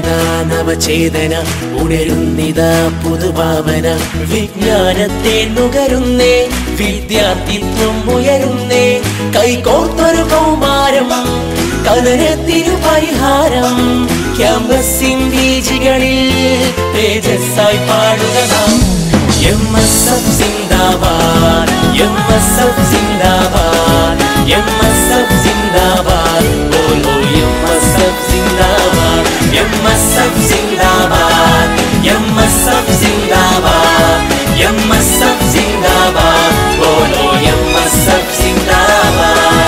ഉണരുന്നിതാ നവചേതന ഉണരുന്നിതാ പുതുഭാവന വിജ്ഞാനത്തെ നുകരുന്നേ വിദ്യാർത്ഥിത്വം ഉയരുന്നേ കൈകോർത്തൊരു കൗമാരം കലരത്തിനു പരിഹാരം ക്യാമ്പസിൻ ബീജികളിൽ തേജസ്സായി പാടുക നാം എം എസ് എഫ് സിന്ദാബാദ് എം എസ് എഫ് സിന്ദാബാദ് എം എസ് എഫ് സിന്ദാബാദ് ബോലോ എം എസ് എഫ് സിന്ദാബാദ് എം എസ് എഫ് സിന്ദാബാദ് എം എസ് എഫ് സിന്ദാബാദ് എം എസ് എഫ് സിന്ദാബാദ് ബോലോ എം എസ് എഫ് സിന്ദാബാദ്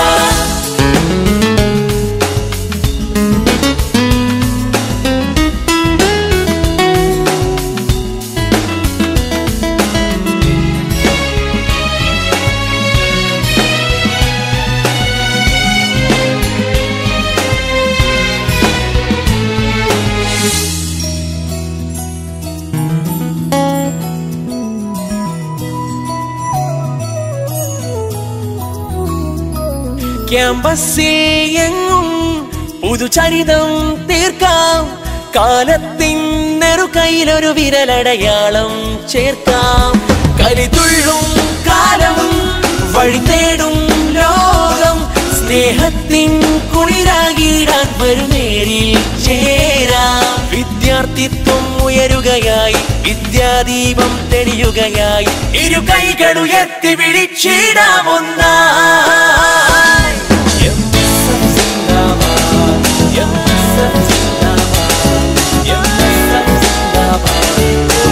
ക്യാമ്പസിൽ എങ്ങും പുതുചരിതം തീർക്കാം കാലത്തിൻ നെറുകയിലൊരു വിരലടയാളം ചേർക്കാം കലിതുള്ളും കാലം വഴി തേടും ലോകം സ്നേഹത്തിൻ കുളിരാകിടാൻ വരുന്നേരിൽ ചേരാം വിദ്യാർത്ഥിത്വം ഉയരുകയായി വിദ്യാദീപം തെളിയുകയായി ഇരു കൈകളുയർത്തി വിളിച്ചിടാം ഒന്നായി എം.എസ്.എഫ്. സിന്ദാബാദ്. എം.എസ്.എഫ്. സിന്ദാബാദ്. എം.എസ്.എഫ്. സിന്ദാബാദ്.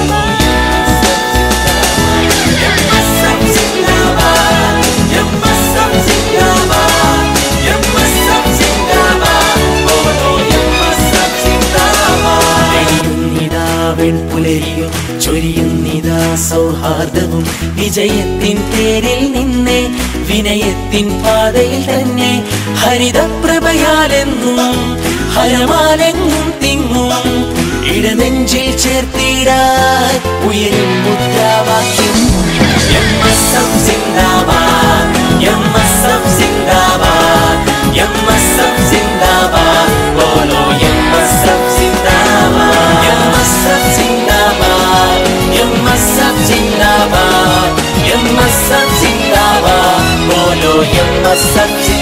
എം.എസ്.എഫ്. സിന്ദാബാദ്. എം.എസ്.എഫ്. സിന്ദാബാദ്. എം.എസ്.എഫ്. സിന്ദാബാദ്. ബോലോ എം.എസ്.എഫ്. സിന്ദാബാദ്. എരിയുന്നിതാ വെൺപുലരിയും ചൊരിയുന്നിതാ സൗഹാർദ്ദവും വിജയത്തിൻ പേരിൽ നിന്നെ വിനയത്തിൻ പാതയിൽ തന്നെ ഹരിതപ്രഭയാലെന്നും ഹരമാലെങ്ങും തിങ്ങും ഇടനെഞ്ചിൽ ചേർത്തിടാൻ ഉയരും മുദ്രാവാക്യം എം എസ് എഫ് സിന്ദാബാദ് എം എസ് എഫ് സിന്ദാബാദ് എം എസ് എഫ് സിന്ദാബാദ് ബോലോ എം എസ് എഫ് സിന്ദാബാദ് എം എസ് എഫ് സിന്ദാബാദ് എം എസ് എഫ് സിന്ദാബാദ് എം എസ് എഫ് സിന്ദാബാദ് ബോലോ എം എസ് എഫ്